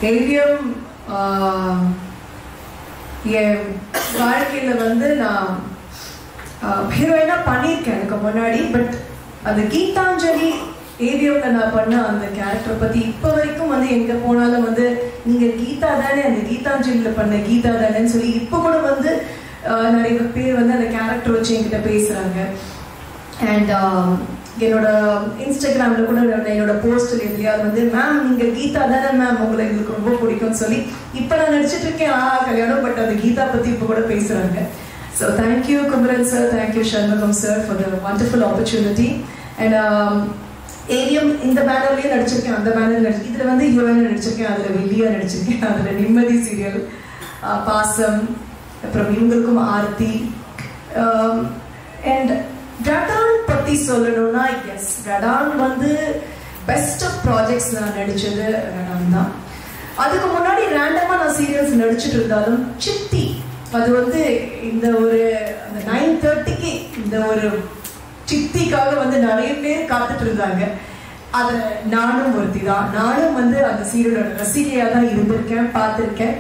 AVM என் வாழ்க்கையில் வந்து நான் ஹீரோயினாக பண்ணியிருக்கேன் எனக்கு முன்னாடி பட் அந்த கீதாஞ்சலி ஏவிஎம்ல நான் பண்ண அந்த கேரக்டரை பற்றி இப்போ வரைக்கும் வந்து எங்கே போனாலும் வந்து நீங்கள் கீதா தானே அந்த கீதாஞ்சலியில் பண்ண கீதா தானேன்னு சொல்லி இப்போ கூட வந்து ஆஹ், நிறைய பேர் வந்து அந்த கேரக்டர் வச்சு என்கிட்ட பேசுகிறாங்க அண்ட் என்னோட இன்ஸ்டாகிராமில் கூட நான் என்னோட போஸ்டில் எதுலையாவது வந்து மேம் நீங்கள் கீதா தானே மேம் உங்களை எங்களுக்கு ரொம்ப பிடிக்கும்னு சொல்லி இப்போ நான் நடிச்சிட்டு இருக்கேன் ஆ கல்யாணம் பட் அந்த கீதா பற்றி இப்போ கூட பேசுகிறாங்க so thank you Kumaran sir thank you Shanmugam sir for the wonderful opportunity and ஏரியம் இந்த பேனர்லேயே நடிச்சிருக்கேன் அந்த பேனர் நடிச்சு இதில் வந்து ஹீரோயின் நடிச்சிருக்கேன் அதில் வில்லியாக நடிச்சிருக்கேன் அதில் நிம்மதி சீரியல் பாசம் அப்புறம் இவங்களுக்கும் ஆர்த்தி அண்ட் ரடான் பற்றி சொல்லணும்னா எஸ் ரடான் வந்து பெஸ்ட் ஆஃப் ப்ராஜெக்ட்ஸ் நான் நடிச்சது ரடான் தான் அதுக்கு முன்னாடி ரேண்டமாக நான் சீரியல்ஸ் நடிச்சிட்டு இருந்தாலும் சித்தி அது வந்து இந்த ஒரு அந்த நைன் தேர்ட்டிக்கு இந்த ஒரு சித்திக்காக வந்து நிறைய பேர் காத்துட்டு இருந்தாங்க அதுல நானும் ஒருத்தி தான் நானும் வந்து அந்த சீரியலோட ரசிகையா தான் இருந்திருக்கேன் பார்த்திருக்கேன்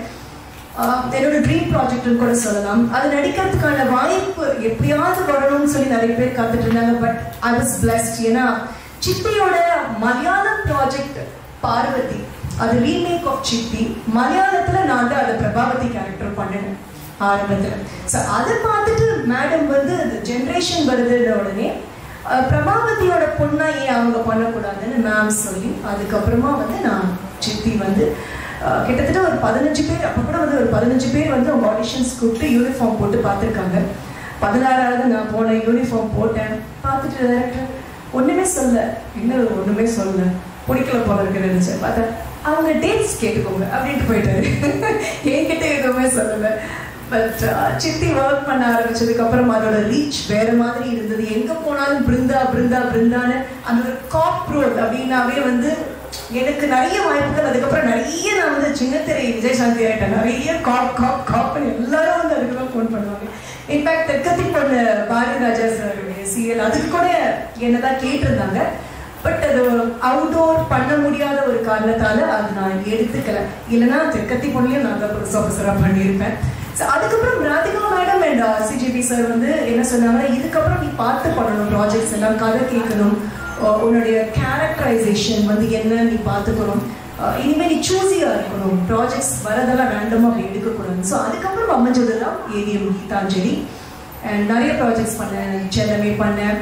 ஆஹ் என்னோட ட்ரீம் ப்ராஜெக்ட்னு கூட சொல்லலாம் அது நடிக்கிறதுக்கான வாய்ப்பு எப்படியாவது வரணும்னு சொல்லி நிறைய பேர் காத்துட்டு இருந்தாங்க பட் ஐ வாஸ் பிளஸ்ட் ஏன்னா சித்தியோட மலையாளம் ப்ராஜெக்ட் பார்வதி அது ரீமேக் ஆஃப் சித்தி மலையாளத்துல நான் வந்து அதை பிரபாவதி கேரக்டர் பண்ணினேன் ஆரம்பத்துல ஸோ அதை பார்த்துட்டு மேடம் வந்து அந்த ஜென்ரேஷன் வருதுன்ற உடனே அஹ், பிரபாவதியோட பொண்ணா ஏன் அவங்க பண்ணக்கூடாதுன்னு மேம் சொல்லி அதுக்கப்புறமா வந்து நான் சித்தி வந்து அஹ், கிட்டத்தட்ட ஒரு பதினஞ்சு பேர் அப்போ கூட வந்து ஒரு பதினஞ்சு பேர் வந்து அவங்க ஆடிஷன்ஸ் கூப்பிட்டு யூனிஃபார்ம் போட்டு பார்த்துருக்காங்க பதினாறாவது நான் போனேன் யூனிஃபார்ம் போட்டேன் பார்த்துட்டு டேரக்டர் ஒண்ணுமே சொல்ல என்ன ஒண்ணுமே சொல்ல பிடிக்கல போல இருக்கு நினைச்சேன் பார்த்தா அவங்க டேட்ஸ் கேட்டுக்கோங்க அப்படின்ட்டு போயிட்டாரு என்கிட்ட எதுவுமே சொல்லல பட் சித்தி ஒர்க் பண்ண ஆரம்பிச்சதுக்கு அப்புறம் அதோட ரீச் வேற மாதிரி இருந்தது எங்க போனாலும் பிருந்தா பிருந்தா பிருந்தான்னு அந்த ஒரு காப் ரோல் அப்படின்னாவே வந்து எனக்கு நிறைய வாய்ப்புகள் அதுக்கப்புறம் நிறைய நான் வந்து சின்னத்திரை விஜயசாந்தி ஆயிட்டேன் நிறைய காப் காப் காப்னு எல்லாரும் வந்து அதுக்கு தான் ஃபோன் பண்ணுவாங்க இன்ஃபேக்ட் தெற்கத்தி பொண்ணு பாரதி ராஜா சாருடைய சீரியல் அதுக்கு கூட என்னதான் கேட்டிருந்தாங்க பட் அது அவுட்டோர் பண்ண முடியாத ஒரு காரணத்தால அது நான் எடுத்துக்கல இல்லைன்னா தெற்கத்தி பொண்ணுலையும் நான் தான் புதுசு ஆஃபீஸராக பண்ணியிருப்பேன் ஸோ அதுக்கப்புறம் Radhika madam and CGP sir வந்து என்ன சொன்னாங்கன்னா இதுக்கப்புறம் நீ பார்த்து பண்ணணும் ப்ராஜெக்ட்ஸ் எல்லாம் கதை கேட்கணும் அஹ் உன்னுடைய கேரக்டரைசேஷன் வந்து என்ன நீ பார்த்துக்கணும் அஹ் இனிமே நீ சூஸியா இருக்கணும் ப்ராஜெக்ட்ஸ் வரதெல்லாம் ரேண்டமாக அப்படி எடுக்கக்கூடாது ஸோ அதுக்கப்புறம் அமைஞ்சது தான் ஏவிஎம் கீதாஞ்சலி அண்ட் நிறைய ப்ராஜெக்ட்ஸ் பண்ணேன் செல்லமே பண்ணேன்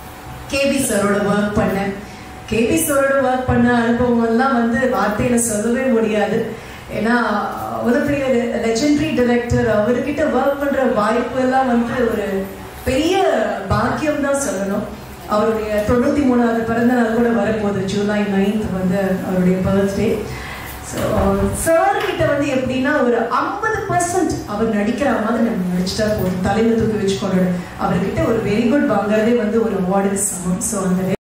கேபி சாரோட ஒர்க் பண்ணேன் கேபி சாரோட ஒர்க் பண்ண அனுபவம் எல்லாம் வந்து வார்த்தையில சொல்லவே முடியாது ஏன்னா ஒரு பெரிய லெஜெண்டரி டைரக்டர் அவர்கிட்ட ஒர்க் பண்ற வாய்ப்பு எல்லாம் வந்து ஒரு பெரிய பாக்கியம் தான் சொல்லணும் அவருடைய தொண்ணூத்தி மூணாவது பிறந்த நாள் கூட வரப்போகுது ஜூலை நைன்த் வந்து அவருடைய பர்த்டே ஸோ சார் கிட்ட வந்து எப்படின்னா ஒரு ஐம்பது பர்சன்ட் அவர் நடிக்கிற மாதிரி நம்ம நடிச்சிட்டா போதும் தலைமை தூக்கி வச்சுக்கொண்டு அவர்கிட்ட ஒரு வெரி குட் வாங்குறதே வந்து ஒரு அவார்டுக்கு சமம் ஸோ அந்த